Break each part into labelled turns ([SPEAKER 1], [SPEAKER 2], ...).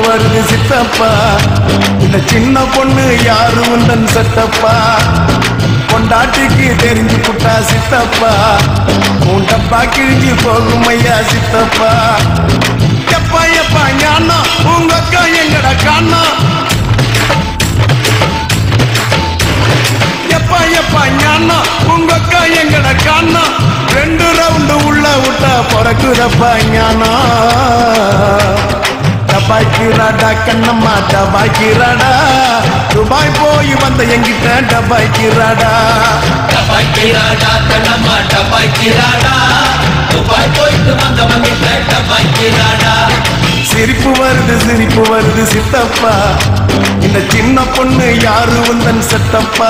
[SPEAKER 1] வருது சித்தப்பா இந்த சின்ன பொண்ணு யாரு உந்தன் சட்டப்பா பொண்டாட்டிக்கு தெரிஞ்சு புட்டா சித்தப்பா உன் டப்பா கிழிஞ்சு போகும் ஐயா சித்தப்பா எப்பா எப்பா ஞானா உங்க அக்கா எங்கட காணா எப்பா எப்பா ஞானா உங்க அக்கா எங்கட காணா ரெண்டு ரவுண்டு உள்ள விட்டா பிறக்குதப்பா ஞானா டபாய்க்கிறாடா கண்ணம்மா டபாய்க்கிறாடா துபாய் போய் வந்த எங்கிட்ட டபாய்க்கிறாடா
[SPEAKER 2] டபாய்க்கிறாடா கண்ணம்மா டபாய்க்கிறாடா துபாய் போயிட்டு வந்தவங்க டபாய்க்கிறாடா
[SPEAKER 1] சிரிப்பு வருது சிரிப்பு வருது சித்தப்பா இந்த சின்ன பொண்ணு யாரு உந்தன் செத்தப்பா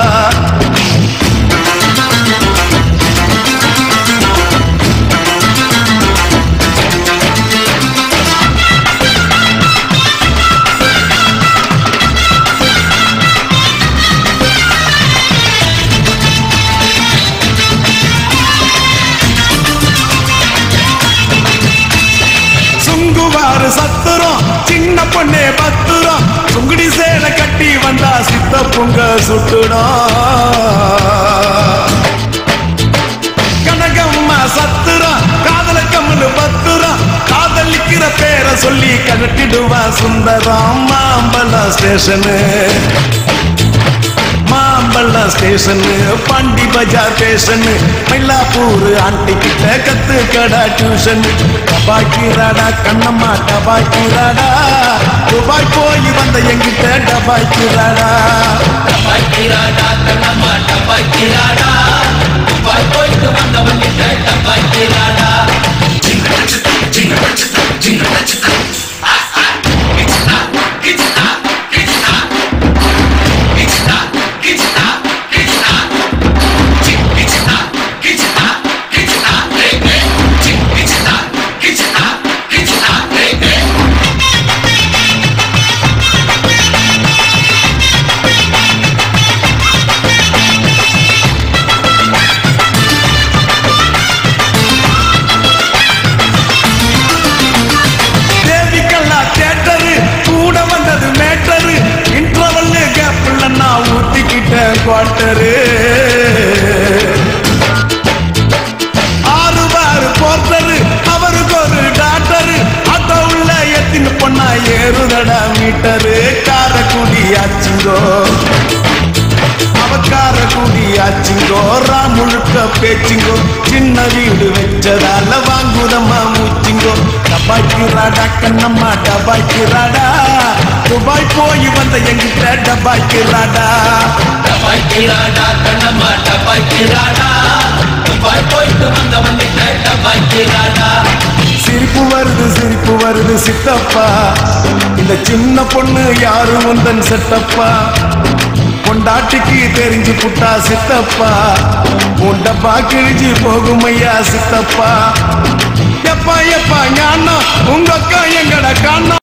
[SPEAKER 1] சுங்குவாரு சத்துரம் சின்ன பொண்ணே பத்துரம் சுங்குடி சேலை கட்டி வந்தா சித்த பொங்க சுட்டுடும் கனகம்மா சத்துரம் காதல கம்முனு பத்துரம் காதலிக்கிற பேரை சொல்லி கழட்டிடுவா Sundaram Mambalam station Mambalam station Pondy Bazaar station Mylapore aunty கிட்ட கத்து கடா டியூஷன் டபாய்க்கிறாடா கண்ணம்மா டபாய்க்கிறாடா துபாய் போய் வந்த எங்கிட்ட டபாய்க்கிறாடா
[SPEAKER 2] டபாய்க்கிறாடா கண்ணம்மா டபாய்க்கிறாடா துபாய் போயிட்டு வந்தவங்க டபாய்க்கிறாடா
[SPEAKER 1] தேவிக்கல்லா தேட்டரு கூட வந்தது மேட்டரு இன்டர்வல் கேப்ல நான் ஊத்திக்கிட்டேன் குவார்டரு ஆறு பாரு போர்ட்டரு அவருக்கு ஒரு டாக்டரு ஆட்டோ உள்ள எத்தின்னு பொண்ணா ஏறுதடா மீட்டரு காரக்குடி ஆச்சுங்கோ அவக்கார கூடி ஆச்சுங்கோ முழுக்க பேச்சுங்கோ சின்ன வீடு வச்சதால வாங்குதம்மா மூச்சுங்கோ டபாய்க்கிறாடா கண்ணம்மா டபாய்க்கிறாடா துபாய் போய் வந்த எங்கிட்ட டபாய்க்கிறாடா
[SPEAKER 2] டபாய்க்கிறாடா கண்ணம்மா டபாய்க்கிறாடா துபாய் போயிட்டு வந்தவங்க டபாய்க்கிறாடா
[SPEAKER 1] சிரிப்பு வருது சிரிப்பு வருது சித்தப்பா இந்த சின்ன பொண்ணு யாரு உந்தன் செட்டப்பா பொண்டாட்டிக்கு தெரிஞ்சு புட்டா சித்தப்பா உன் டப்பா கிழிஞ்சு போகும் ஐயா சித்தப்பா எப்பா எப்பா ஞானம் உங்க அக்கா எங்கட காணோம்